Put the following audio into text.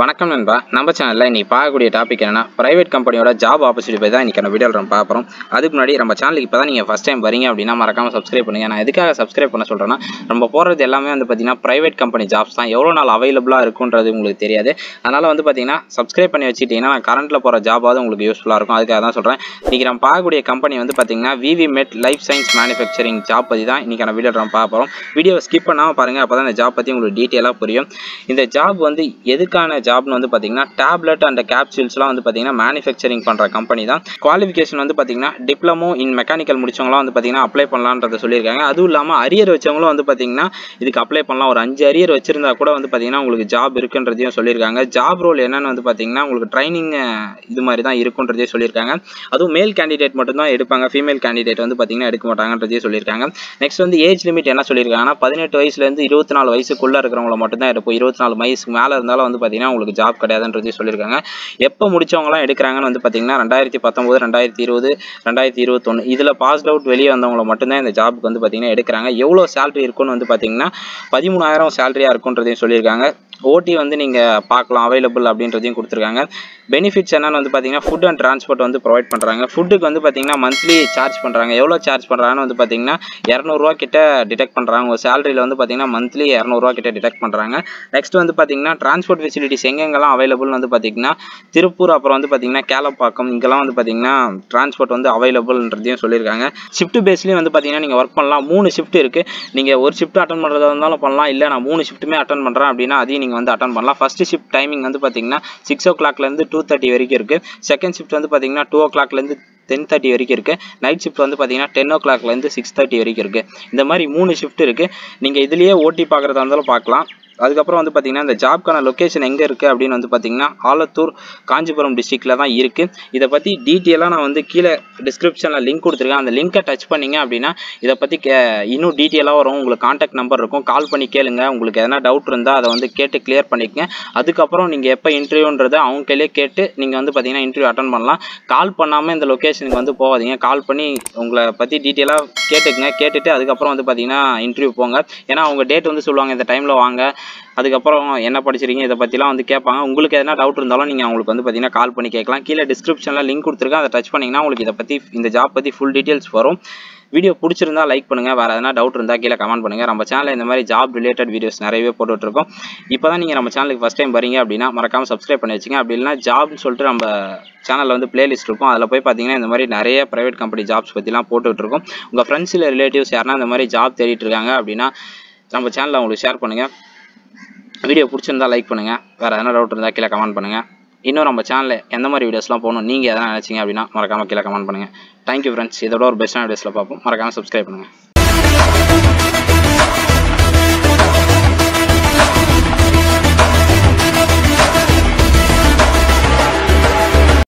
வணக்கம் நண்பா நம்ம சேனலில் இன்னைக்கு பார்க்கக்கூடிய டாபிக் என்னன்னா பிரைவேட் கம்பெனியோட ஜாப் ஆப்பர்ச்சுனிட்டி பற்றி தான் இன்றைக்கி நம்ம வீடியோவில் நம்ம பார்க்குறோம் அதுக்கு முன்னாடி நம்ம சேனலுக்கு இப்போ தான் நீங்கள் ஃபஸ்ட் டைம் வரீங்க அப்படின்னா மறக்காமல் சப்ஸ்கிரைப் பண்ணுங்கள் நான் எதுக்காக சப்ஸ்கிரைப் பண்ண சொல்கிறேன்னா நம்ம போகிறது எல்லாமே வந்து பார்த்தீங்கன்னா ப்ரைவேட் கம்பெனி ஜாப்ஸ் தான் எவ்வளோ நாள் அவைலபிளாக இருக்குன்றது உங்களுக்கு தெரியாது அதனால் வந்து பார்த்தீங்கன்னா சப்ஸ்கிரைப் பண்ணி வச்சுக்கிட்டிங்கன்னா நான் கரண்ட்டில் போகிற ஜாபாவது உங்களுக்கு யூஸ்ஃபுல்லாக இருக்கும் அதுக்காக தான் சொல்கிறேன் இன்றைக்கி நம்ம பார்க்கக்கூடிய கம்பெனி வந்து பார்த்தீங்கன்னா விவி மெட் லைஃப் சயின்ஸ் மேனுஃபேக்சரிங் ஜாப் பற்றி தான் இன்றைக்கி வீடியோ நம்ம பார்க்க போகிறோம் வீடியோ ஸ்கிப் பண்ணாமல் பாருங்கள் அப்போ தான் இந்த ஜாப் பற்றி உங்களுக்கு டீட்டெயிலாக புரியும் இந்த ஜாப் வந்து எதுக்கான ஜாப்னு வந்து பார்த்தீங்கன்னா டேப்லெட் அண்ட் கேப்சூல்ஸ்லாம் வந்து பார்த்தீங்கன்னா மேனுஃபேக்சரிங் பண்ணுற கம்பெனி தான் குவாலிஃபிகேஷன் வந்து பார்த்தீங்கன்னா டிப்ளமோ இன் மெக்கானிக்கல் முடிச்சவங்களாம் வந்து பார்த்தீங்கன்னா அப்ளை பண்ணலான்றத சொல்லியிருக்காங்க அதுவும் இல்லாமல் அரியர் வச்சவங்களும் வந்து பார்த்தீங்கன்னா இதுக்கு அப்ளை பண்ணலாம் ஒரு அஞ்சு அரியர் வச்சிருந்தா கூட வந்து பார்த்தீங்கன்னா உங்களுக்கு ஜாப் இருக்குன்றதையும் சொல்லியிருக்காங்க ஜாப் ரோல் என்னன்னு வந்து பார்த்தீங்கன்னா உங்களுக்கு ட்ரைனிங் இது மாதிரி தான் இருக்குன்றதையும் சொல்லியிருக்காங்க அதுவும் மேல் கேண்டிடேட் மட்டும்தான் எடுப்பாங்க ஃபீமேல் கேண்டிடேட் வந்து பார்த்தீங்கன்னா எடுக்க மாட்டாங்கன்றதையும் சொல்லியிருக்காங்க நெக்ஸ்ட் வந்து ஏஜ் லிமிட் என்ன சொல்லியிருக்காங்கன்னா பதினெட்டு வயசுலேருந்து இருபத்தி நாலு வயசுக்குள்ளே இருக்கிறவங்கள மட்டும்தான் எடுப்போம் இருபத்தி நாலு வயசுக்கு மேலே இருந்தாலும் வந்து பார்த்தீங்கன்னா உங்களுக்கு ஜாப் கிடையாதுன்றதையும் சொல்லியிருக்காங்க எப்போ முடிச்சவங்களாம் எடுக்கிறாங்கன்னு வந்து பார்த்தீங்கன்னா ரெண்டாயிரத்தி பத்தொம்போது ரெண்டாயிரத்தி இருபது ரெண்டாயிரத்தி இருபத்தொன்று இதில் பாஸ்ட் அவுட் வெளியே வந்தவங்கள மட்டும்தான் இந்த ஜாபுக்கு வந்து பார்த்தீங்கன்னா எடுக்கிறாங்க எவ்வளோ சேலரி இருக்குன்னு வந்து பார்த்தீங்கன்னா பதிமூணாயிரம் சேலரியாக இருக்குன்றதையும் சொல்லியிருக்காங்க ஓடி வந்து நீங்கள் பார்க்கலாம் அவைலபிள் அப்படின்றதையும் கொடுத்துருக்காங்க பெனிஃபிட்ஸ் என்னன்னு வந்து பார்த்தீங்கன்னா ஃபுட் அண்ட் டிரான்ஸ்போர்ட் வந்து ப்ரொவைட் பண்ணுறாங்க ஃபுட்டுக்கு வந்து பார்த்தீங்கன்னா மந்த்லி சார்ஜ் பண்ணுறாங்க எவ்வளோ சார்ஜ் பண்ணுறாங்கன்னு வந்து பார்த்தீங்கன்னா இரநூறுவா கிட்ட டிடெக்ட் பண்ணுறாங்க உங்கள் சேலரியில் வந்து பார்த்தீங்கன்னா மந்த்லி இரநூறுவா கிட்ட டிடெக்ட் பண்ணுறாங்க நெக்ஸ்ட் வந்து பார்த்தீங்கன்னா டிரான்ஸ்போர்ட் ஃபெசிலிட்டிஸ் எங்கெங்கெல்லாம் அவைலபிள் வந்து பார்த்தீங்கன்னா திருப்பூர் அப்புறம் வந்து பார்த்தீங்கன்னா கேலப்பாக்கம் இங்கெல்லாம் வந்து பார்த்தீங்கன்னா டிரான்ஸ்போர்ட் வந்து அவைலபிள்ன்றதையும் சொல்லியிருக்காங்க ஷிஃப்ட் பேஸ்லேயும் வந்து பார்த்தீங்கன்னா நீங்கள் ஒர்க் பண்ணலாம் மூணு ஷிஃப்ட் இருக்குது நீங்கள் ஒரு ஷிஃப்ட் அட்டன் பண்ணுறதா இருந்தாலும் பண்ணலாம் இல்லை நான் மூணு ஷிஃப்ட்டுமே அட்டன் பண்ணுறேன் அப்படின்னா அதையும் நீங்கள் வந்து அட்டன் பண்ணலாம் ஃபஸ்ட்டு ஷிஃப்ட் டைமிங் வந்து பார்த்தீங்கன்னா சிக்ஸ் ஓ கிளாக்லேருந்து டூ தேர்ட்டி வரைக்கும் இருக்குது செகண்ட் ஷிஃப்ட் வந்து பார்த்தீங்கன்னா டூ ஓ கிளாக்லேருந்து டென் தேர்ட்டி வரைக்கும் இருக்குது நைட் ஷிஃப்ட் வந்து பார்த்தீங்கன்னா டென் ஓ கிளாக்லேருந்து சிக்ஸ் தேர்ட்டி வரைக்கும் இருக்குது இந்த மாதிரி மூணு ஷிஃப்ட் இருக்குது நீங்கள் இதுலேயே ஓட்டி பார்க்குறதா இருந்தாலும் பார்க்கலாம் அதுக்கப்புறம் வந்து பார்த்தீங்கன்னா இந்த ஜாப்க்கான லொக்கேஷன் எங்கே இருக்குது அப்படின்னு வந்து பார்த்தீங்கன்னா ஆலத்தூர் காஞ்சிபுரம் டிஸ்ட்ரிக்டில் தான் இருக்குது இதை பற்றி டீட்டெயிலாக நான் வந்து கீழே டிஸ்கிரிப்ஷனில் லிங்க் கொடுத்துருக்கேன் அந்த லிங்க்கை டச் பண்ணிங்க அப்படின்னா இதை பற்றி கே இன்னும் டீட்டெயிலாக வரும் உங்களுக்கு காண்டாக்ட் நம்பர் இருக்கும் கால் பண்ணி கேளுங்க உங்களுக்கு எதனா டவுட் இருந்தால் அதை வந்து கேட்டு கிளியர் பண்ணிக்கங்க அதுக்கப்புறம் நீங்கள் எப்போ இன்டர்வியூன்றதை அவங்க கையிலே கேட்டு நீங்கள் வந்து பார்த்தீங்கன்னா இன்டர்வியூ அட்டன் பண்ணலாம் கால் பண்ணாமல் இந்த லொக்கேஷனுக்கு வந்து போகாதீங்க கால் பண்ணி உங்களை பற்றி டீட்டெயிலாக கேட்டுக்குங்க கேட்டுட்டு அதுக்கப்புறம் வந்து பார்த்தீங்கன்னா இன்டர்வியூ போங்க ஏன்னா அவங்க டேட் வந்து சொல்லுவாங்க இந்த டைமில் வாங்க அதுக்கப்புறம் என்ன படிச்சிருக்கீங்க இதை பற்றிலாம் வந்து கேட்பாங்க உங்களுக்கு எதனா டவுட் இருந்தாலும் நீங்கள் அவங்களுக்கு வந்து பார்த்தீங்கன்னா கால் பண்ணி கேட்கலாம் கீழே டிஸ்கிரிப்ஷனில் லிங்க் கொடுத்துருக்கேன் அதை டச் பண்ணிங்கன்னா உங்களுக்கு இதை பற்றி இந்த ஜாப் பற்றி ஃபுல் டீட்டெயில்ஸ் வரும் வீடியோ பிடிச்சிருந்தா லைக் பண்ணுங்கள் வேறு எதனா டவுட் இருந்தால் கீழே கமெண்ட் பண்ணுங்கள் நம்ம சேனலில் இந்த மாதிரி ஜாப் ரிலேட்டட் வீடியோஸ் நிறையவே போட்டுட்ருக்கோம் இப்போ தான் நீங்கள் நம்ம சேனலுக்கு ஃபஸ்ட் டைம் வரீங்க அப்படின்னா மறக்காமல் சப்ஸ்கிரைப் பண்ணி வச்சுங்க அப்படி இல்லைனா ஜாப்னு சொல்லிட்டு நம்ம சேனலில் வந்து பிளேலிஸ்ட் இருக்கும் அதில் போய் பார்த்தீங்கன்னா இந்த மாதிரி நிறைய ப்ரைவேட் கம்பெனி ஜாப்ஸ் பற்றிலாம் போட்டுட்ருக்கோம் உங்கள் ஃப்ரெண்ட்ஸ் இல்லை ரிலேட்டிவ்ஸ் யாருனா இந்த மாதிரி ஜாப் தேடிட்டு இருக்காங்க அப்படின்னா நம்ம சேனலில் உங்களுக்கு ஷேர் பண்ணுங்கள் வீடியோ பிடிச்சிருந்தா லைக் பண்ணுங்கள் வேறு எதனா டவுட் இருந்தால் கீழே கமெண்ட் பண்ணுங்கள் இன்னும் நம்ம சேனலில் எந்த மாதிரி வீடியோஸ்லாம் போகணும் நீங்கள் எதனா நினச்சிங்க அப்படின்னா மறக்காமல் கீழே கமெண்ட் பண்ணுங்கள் தேங்க்யூ ஃப்ரெண்ட்ஸ் இதோட ஒரு பெஸ்ட்டான வீடியோஸில் பார்ப்போம் மறக்காமல் சப்ஸ்கிரைப் பண்ணுங்கள்